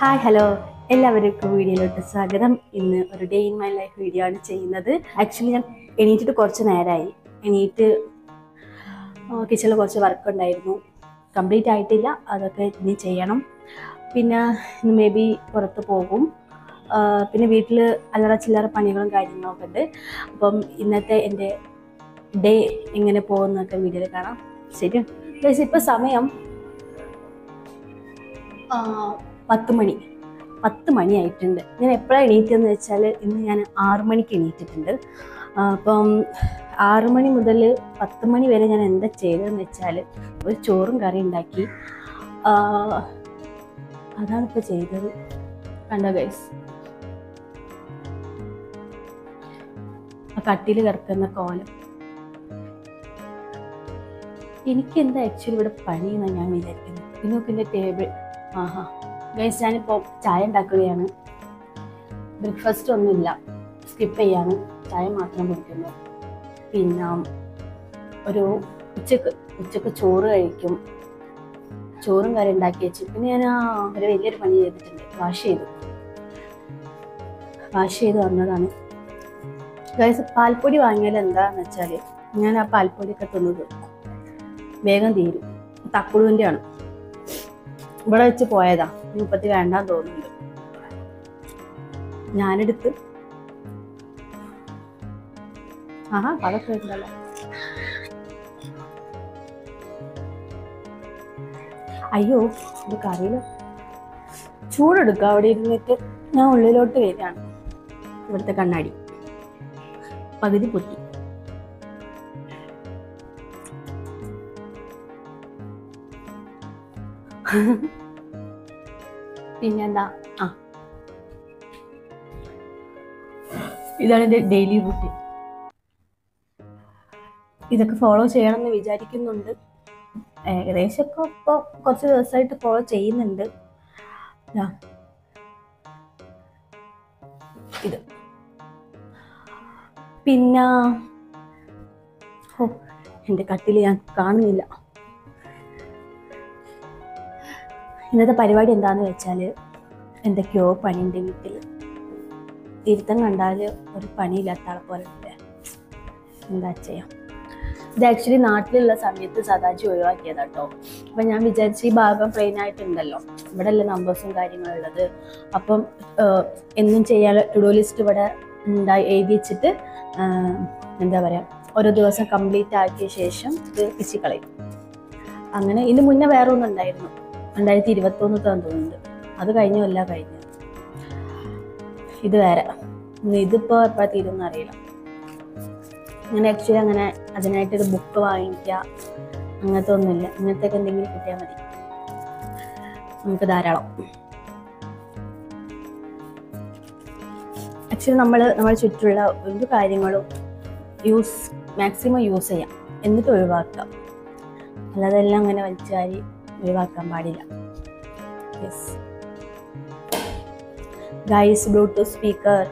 Hi hello എല്ലാവർക്കും വീഡിയോയിലോട്ട് സ്വാഗതം ഇന്ന് ഒരു day in my life video ആണ് ചെയ്യുന്നത് ആക്ച്വലി ഞാൻ എണീറ്റിട്ട് കുറച്ച് നേരമായി എണീറ്റ് കിച്ചണിൽ കുറച്ച് വർക്ക് ഉണ്ടായിരുന്നു കംപ്ലീറ്റ് ആയിട്ടില്ല അതൊക്കെ ഇനി ചെയ്യണം പിന്നെ ഇന്ന് മേ ബി പുറത്ത് പോകും ആ, പിന്നെ വീട്ടിൽ അല്ലറ ചില്ലറ പണികളും കാര്യങ്ങളൊക്കെ ഉണ്ട് അപ്പം ഇന്നത്തെ എൻ്റെ ഡേ എങ്ങനെ പോകുന്നൊക്കെ വീഡിയോയിൽ കാണാം ശരി ഗൈസ് ഇപ്പോൾ സമയം ആ, പത്ത് മണി പത്ത് മണിയായിട്ടുണ്ട് ഞാൻ എപ്പോഴാണ് എണീറ്റതെന്ന് വെച്ചാൽ ഇന്ന് ഞാൻ ആറു മണിക്ക് എണീറ്റിട്ടുണ്ട് ആ, അപ്പം ആറു മണി മുതൽ പത്ത് മണി വരെ ഞാൻ എന്താ ചെയ്തതെന്ന് വെച്ചാൽ ഒരു ചോറും കറി ഉണ്ടാക്കി ആ, അതാണ് ഇപ്പോൾ ചെയ്തത് കണ്ടോ ഗൈസ് ആ കട്ടിൽ കിടക്കുന്ന കോലം എനിക്ക് എന്താ ആക്ച്വലി ഇവിടെ പണിയെന്നാണ് ഞാൻ വിചാരിക്കുന്നത് പിന്നെ നോക്ക് എൻ്റെ ടേബിൾ ആഹാ ഗൈസ് ഞാനിപ്പോൾ ചായ ഉണ്ടാക്കുകയാണ് ബ്രേക്ക്ഫാസ്റ്റ് ഒന്നുമില്ല സ്കിപ്പ് ചെയ്യാണ് ചായ മാത്രം കുടിക്കുന്നു പിന്നെ ഒരു ഉച്ചക്ക് ഉച്ചക്ക് ചോറ് കഴിക്കും ചോറും കറി ഉണ്ടാക്കി വെച്ചു പിന്നെ ഞാൻ ആ ഒരു വലിയൊരു പണി ചെയ്തിട്ടുണ്ട് വാഷ് ചെയ്തു വാഷ് ചെയ്ത് വന്നതാണ് ഗൈസ് പാൽപ്പൊടി വാങ്ങിയാൽ എന്താന്ന് വെച്ചാൽ ഞാൻ ആ പാൽപ്പൊടിയൊക്കെ തിന്നത് വേഗം തീരും തക്കുളുവിൻ്റെ ആണ് ഇവിടെ വെച്ച് പോയതാ മുപ്പത്തി വേണ്ടാന്ന് തോന്നുന്നുണ്ട് ഞാനെടുത്ത് ആഹാ അതൊക്കെ ഉണ്ടല്ലോ അയ്യോ ഇത് കറിയില് ചൂടെടുക്കുക അവിടെ ഇരുന്നിട്ട് ഞാൻ ഉള്ളിലോട്ട് വരികയാണ് ഇവിടുത്തെ കണ്ണാടി പകുതി പൊട്ടി പിന്നെന്താ ആ ഇതാണ് എൻ്റെ ഡെയിലി റൂട്ടീൻ ഇതൊക്കെ ഫോളോ ചെയ്യണമെന്ന് വിചാരിക്കുന്നുണ്ട് ഏകദേശമൊക്കെ ഇപ്പോൾ കുറച്ച് ദിവസമായിട്ട് ഫോളോ ചെയ്യുന്നുണ്ട് ദാ. ഇത് പിന്നെ ഓ എൻ്റെ കട്ടിൽ ഞാൻ കാണുന്നില്ല ഇന്നത്തെ പരിപാടി എന്താന്ന് വെച്ചാൽ എന്തൊക്കെയോ പണിയുണ്ട് വീട്ടിൽ ഇരുത്തം കണ്ടാൽ ഒരു പണിയില്ലാത്ത ആളെ പോലെ ഉണ്ട് എന്താ ചെയ്യാം ഇത് ആക്ച്വലി നാട്ടിലുള്ള സമയത്ത് സദാജി ഒഴിവാക്കിയതാ കേട്ടോ അപ്പം ഞാൻ വിചാരിച്ചു ഈ ഭാഗം പ്ലെയിൻ ആയിട്ടുണ്ടല്ലോ ഇവിടെ അല്ലേ നമ്പേഴ്സും കാര്യങ്ങളും ഉള്ളത് അപ്പം ഏഹ്, എന്നും ചെയ്യാൻ ടുഡോ ലിസ്റ്റ് ഇവിടെ ഉണ്ടായി എഴുതി വെച്ചിട്ട് ആഹ്, എന്താ പറയുക ഓരോ ദിവസം കംപ്ലീറ്റ് ആക്കിയ ശേഷം ഇത് പിച്ചിക്കളയും അങ്ങനെ ഇതിന് മുന്നേ വേറെ ഒന്നും ഉണ്ടായിരുന്നു രണ്ടായിരത്തി ഇരുപത്തൊന്നത്താന്ന് തോന്നുന്നുണ്ട് അത് കഴിഞ്ഞല്ല കഴിഞ്ഞത് ഇത് വേറെ ഇനി ഇതിപ്പോ എപ്പോഴാ തീരുമെന്ന് അറിയില്ല അങ്ങനെ ആക്ച്വലി അങ്ങനെ അതിനായിട്ടൊരു ബുക്ക് വാങ്ങിക്കുക അങ്ങനത്തെ ഒന്നുമില്ല ഇങ്ങനത്തെ എന്തെങ്കിലും കിട്ടിയാൽ മതി നമുക്ക് ധാരാളം ആക്ച്വലി നമ്മൾ നമ്മുടെ ചുറ്റുള്ള ഒരു കാര്യങ്ങളും യൂസ് മാക്സിമം യൂസ് ചെയ്യാം എന്നിട്ട് ഒഴിവാക്കാം അല്ലാതെ എല്ലാം അങ്ങനെ വലിച്ചാരി ഒഴിവാക്കാൻ പാടില്ല യെസ് ഗൈസ് ബ്ലൂടൂത്ത് സ്പീക്കർ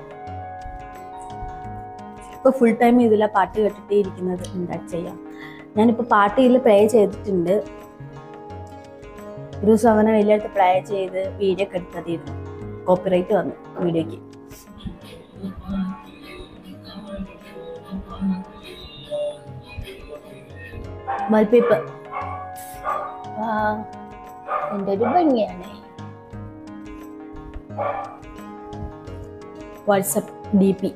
ഇപ്പോൾ ഫുൾ ടൈം ഇതില പാട്ട് കേട്ടിട്ടേ ഇരിക്കുന്നത് എന്താ ചെയ്യാം ഞാനിപ്പോൾ പാട്ട് ഇതിൽ പ്ലേ ചെയ്തിട്ടുണ്ട് ഒരു ദിവസം അങ്ങനെ വലിയടുത്ത് പ്ലേ ചെയ്ത് വീഡിയോ ഒക്കെ എടുത്തതായിരുന്നു കോപ്പിറൈറ്റ് വന്നു വീഡിയോയ്ക്ക് വാൾപേപ്പർ എൻ്റെ ഒരു ഭംഗിയാണ് വാട്സപ്പ് ഡി പി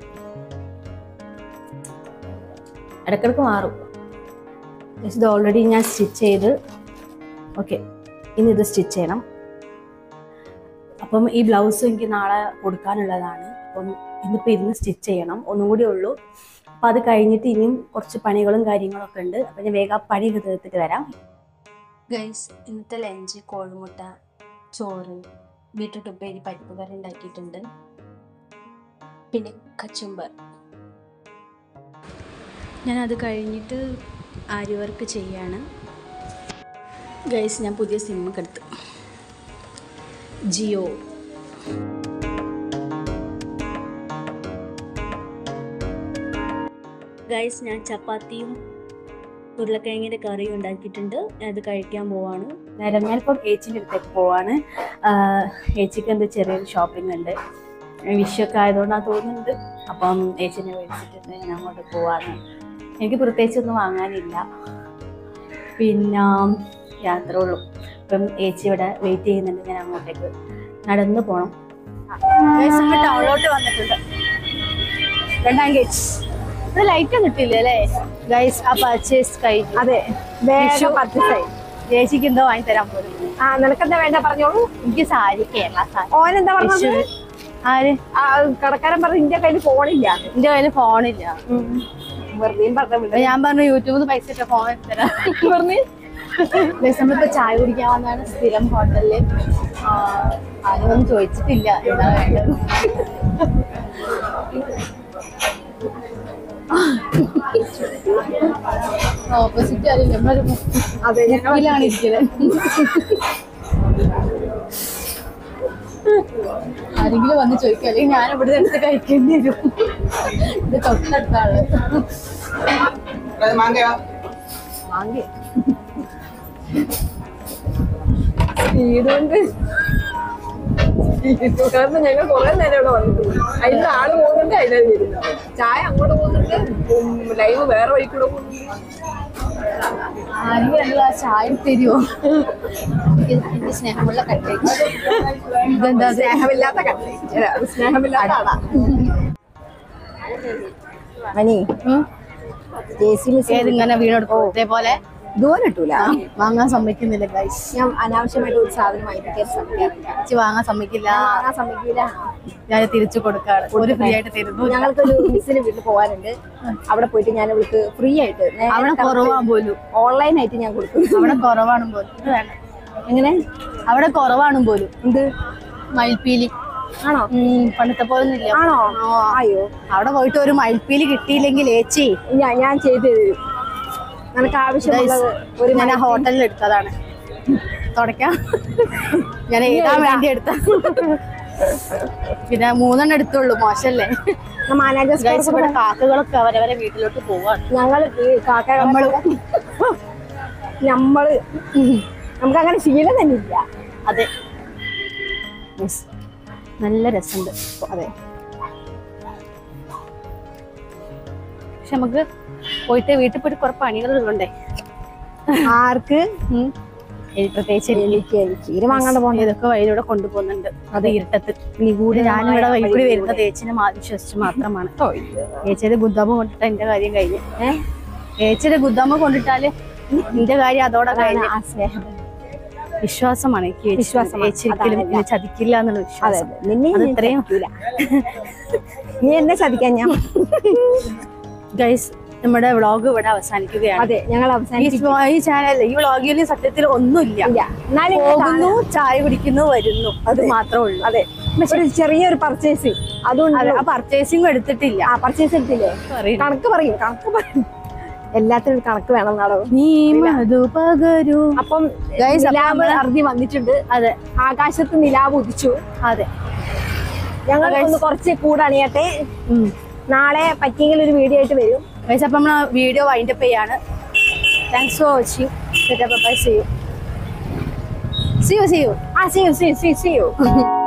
ഇടക്കിടക്ക് മാറും Yes, ഇത് ഓൾറെഡി ഞാൻ സ്റ്റിച്ച് ചെയ്ത് ഓക്കെ ഇനി ഇത് സ്റ്റിച്ച് ചെയ്യണം അപ്പം ഈ ബ്ലൗസ് എനിക്ക് നാളെ കൊടുക്കാനുള്ളതാണ് അപ്പം ഇന്നിപ്പോൾ ഇരുന്ന് സ്റ്റിച്ച് ചെയ്യണം ഒന്നും കൂടി ഉള്ളൂ അപ്പം അത് കഴിഞ്ഞിട്ട് ഇനിയും കുറച്ച് പണികളും കാര്യങ്ങളൊക്കെ ഉണ്ട് അപ്പം ഞാൻ വേഗം ആ പണി ഒക്കെ തീർത്തിട്ട് വരാം ഗൈസ് ഇന്നത്തെ ലഞ്ച് കോഴിമുട്ട ചോറ് ബീട്രൂട്ട് ഉപ്പേരി പരിപ്പ് കറി ഉണ്ടാക്കിയിട്ടുണ്ട് പിന്നെ കച്ചുമ്പർ ഞാൻ അത് കഴിഞ്ഞിട്ട് ആരി വർക്ക് ചെയ്യാണ് ഗൈസ് ഞാൻ പുതിയ സിമ്മൊക്കെ എടുത്തു ജിയോ ഗൈസ് ഞാൻ ചപ്പാത്തിയും ഉരുളക്കിഴങ്ങിൻ്റെ കറി ഉണ്ടാക്കിയിട്ടുണ്ട് അത് കഴിക്കാൻ പോവാണ് നേരം ഞാനിപ്പം ഏച്ചിൻ്റെ അടുത്തേക്ക് പോവാണ് ആഹ് ഏച്ചിക്ക് എന്തോ ചെറിയൊരു ഷോപ്പിംഗ് ഉണ്ട് വിഷുവൊക്കെ ആയതുകൊണ്ടാണ് തോന്നുന്നുണ്ട് അപ്പം ഏച്ചിനെ മേടിച്ചിട്ടുണ്ട് ഞാൻ അങ്ങോട്ട് പോവാണ് എനിക്ക് പ്രത്യേകിച്ചൊന്നും വാങ്ങാനില്ല പിന്നെ യാത്ര ഉള്ളൂ ഇപ്പം ഏച്ചി ഇവിടെ വെയിറ്റ് ചെയ്യുന്നുണ്ട് ഞാൻ അങ്ങോട്ടേക്ക് നടന്നു പോകണം ടൗണിലോട്ട് വന്നിട്ടുണ്ട് രണ്ടാം ഗേറ്റ് ഇവിടെ ലൈറ്റ് കിട്ടില്ല അല്ലേ ഗൈസ് ആ പർച്ചേസ് കഴിഞ്ഞു അതെ വിഷു. വേഗം പർച്ചേസായി ചേച്ചിക്ക് എന്തോ വാങ്ങി തരാൻ പോലും ആ നിനക്കെന്താ വേണ്ട പറഞ്ഞോളൂ എനിക്ക് സാരി കേരള സാരി ഓനെന്താ പറഞ്ഞത് വിഷു. ആര് ആ, കടക്കാരൻ പറഞ്ഞു ഇന്റെ കയ്യിൽ ഫോണില്ല എന്റെ കയ്യിൽ ഫോണില്ല വെറുതെ പറഞ്ഞ അപ്പൊ ഞാൻ പറഞ്ഞു യൂട്യൂബിൽ നിന്ന് പൈസ ഇട്ട ഫോൺ തരാം പറഞ്ഞു ഗൈസ് നമ്മളിപ്പോ ചായ കുടിക്കാൻ വന്നാണ് സ്ഥിരം ഹോട്ടലില് ആരും ഒന്നും ചോദിച്ചിട്ടില്ല എന്താ വേണ്ടത് ഓപ്പോസിറ്റ് അറിയില്ല നമ്മളൊരു അതെ ഞങ്ങൾ മുക്കിലാണ് ഇരിക്കുന്നത് ആരെങ്കിലും വന്ന് ചോദിക്കും അല്ലെങ്കിൽ ഞാൻ ഇവിടെ എടുത്ത് കഴിക്കേണ്ടി വരും ഇത് തൊട്ടടുത്താണ് വാങ്ങി സ്പീഡ് കൊണ്ട് കാരണം ഞങ്ങൾ കുറെ നേരം ഇവിടെ വന്നിട്ടുണ്ട് അതിന്റെ ആള് പോകുന്നുണ്ട് അതിനെ വരുന്നത് ചായ അങ്ങോട്ട് പോകുന്നുണ്ട് ലൈവ് വേറെ വഴി കൂടെ പോകുന്നുണ്ട് ആരെങ്കിലും ആ ചായ തരുമോ എന്റെ സ്നേഹമുള്ള കട്ടേക്ക് ഇതെന്താ അത്? സ്നേഹമില്ലാത്ത കണ്ടേ സ്നേഹമില്ലാത്ത ആളാ മനി ഉം? ജെ സി മിസ് ഏതിങ്ങനെ വീണെടുക്കും ഇതേപോലെ ദൂരം കിട്ടൂല വാങ്ങാൻ സമ്മതിക്കുന്നില്ല ഗൈസ് ഞാൻ അനാവശ്യമായിട്ട് ഒരു സാധനം വാങ്ങിക്കാൻ ശ്രമിക്കാറില്ല ചേച്ചി വാങ്ങാൻ സമ്മതിക്കില്ല വാങ്ങാൻ സമ്മതിക്കില്ല ഞാൻ തിരിച്ചു കൊടുക്കാറ് ഒരു ഫ്രീ ആയിട്ട് തരുന്നു ഞങ്ങൾക്കൊരു മിസ്സിന് വീട്ടിൽ പോകാനുണ്ട് അവിടെ പോയിട്ട് ഞാൻ അവൾക്ക് ഫ്രീ ആയിട്ട് അവിടെ കുറവാണ് പോലും ഓൺലൈൻ ആയിട്ട് ഞാൻ കൊടുക്കും അവിടെ കുറവാണ് പോലും ഇത് വേണ്ട എങ്ങനെ അവിടെ കുറവാണ് പോലും എന്ത് മയിൽപ്പീലി ആണോ ഉം, പണ്ടത്തെ പോലെ ഒന്നും ഇല്ല ആണോ അയ്യോ അവിടെ പോയിട്ട് ഒരു മയിൽപ്പീലി കിട്ടിയില്ലെങ്കിൽ ഏച്ചി ഞാൻ ഞാൻ ചെയ്ത് തരും നിനക്ക് ആവശ്യമുള്ളത് ഒരു ഞാൻ ആ ഹോട്ടലിൽ എടുത്തതാണ് തുടയ്ക്കാം ഞാൻ എഴുതാൻ വേണ്ടി എടുത്ത പിന്നെ മൂന്നെണ്ണം എടുത്തുള്ളൂ മോശല്ലേ മാനേജേഴ്സ് ഗൈസ് ഇവിടെ കാക്കകളൊക്കെ അവരവരെ വീട്ടിലോട്ട് പോവാണ് ഞങ്ങൾ ഈ കാക്ക നമ്മള് നമ്മള് നമുക്ക് അങ്ങനെ ശീലം തന്നെ ഇല്ല അതെ Yes. നല്ല രസമുണ്ട് അതെ പക്ഷെ നമുക്ക് പോയിട്ട് വീട്ടിൽ പോയിട്ട് കുറെ പണികളുള്ളണ്ടേ ആർക്ക് പ്രത്യേകിച്ച് എനിക്ക് എനിക്ക് എനിക്ക് ഇത് വാങ്ങാണ്ട് പോകണ്ട ഇതൊക്കെ വഴിയിലൂടെ കൊണ്ടുപോകുന്നുണ്ട് അത് ഇരുട്ടത്ത് നിഗൂഢ ഞാനിവിടെ വഴി കൂടി വരുന്ന തേച്ചിനെ മാ- വിശ്വസിച്ച് മാത്രമാണ് ചേച്ചിയുടെ ഗുദ്ദാമ കൊണ്ടിട്ട് എന്റെ കാര്യം കഴിഞ്ഞു ഏഹ് ചേച്ചിയുടെ ഗുദ്ദാമ കൊണ്ടിട്ടാല് എന്റെ കാര്യം അതോടെ കഴിഞ്ഞു ആ സ്നേഹം വിശ്വാസമാണ് എനിക്ക് ചേച്ചി- വിശ്വാസമാണ്. ചേച്ചി ഒരിക്കലും അതാണ് എന്നെ ചതിക്കില്ല എന്നുള്ള അതെ വിശ്വാസം അതെ നിന്നെ അത് ഞാൻ ഇത്രയും ചതിക്കൂല. നീ എന്നെ ചതിക്കാൻ ഞാൻ ഗൈസ് നമ്മുടെ വ്ളോഗ് ഇവിടെ അവസാനിക്കുകയാണ് അതെ ഞങ്ങൾ ഈ അവസാനിപ്പിക്കും വ്ളോ- ഈ ചാനൽ ഈ വ്ളോഗിൽ സത്യത്തിൽ ഒന്നുമില്ല ഇല്ല. എന്നാലും ഞാൻ പോകുന്നു ചായ കുടിക്കുന്നു വരുന്നു അത് മാത്രമേ ഉള്ളൂ അതെ ഒരു ചെറിയൊരു പർച്ചേസ് അതുകൊണ്ട് അതെ, ആ പർച്ചേസിംഗ് എടുത്തിട്ടില്ല ആ പർച്ചേസ് എടുത്തില്ലേ പറയും. കണക്ക് പറയും കണക്ക് പറയും എല്ലാത്തിനും ഒരു കണക്ക് വേണം നാടോ നീ മധു പകരൂ അപ്പം Guys, അപ്പൊ നിലാവ് നമ്മള് അറുതി വന്നിട്ടുണ്ട് അതെ ആകാശത്ത് നിലാവ് ഉദിച്ചു അതെ ഞങ്ങൾ ഒന്ന് കുറച്ച് കൂടണിയട്ടെ ഉം. നാളെ പറ്റിയെങ്കിൽ ഒരു വീഡിയോ ആയിട്ട് വരും ഗൈസ് അപ്പം നമ്മൾ വീഡിയോ വൈൻഡപ്പ് ചെയ്യാണ് thanks for watching bye see you see you see you ah see you see see see U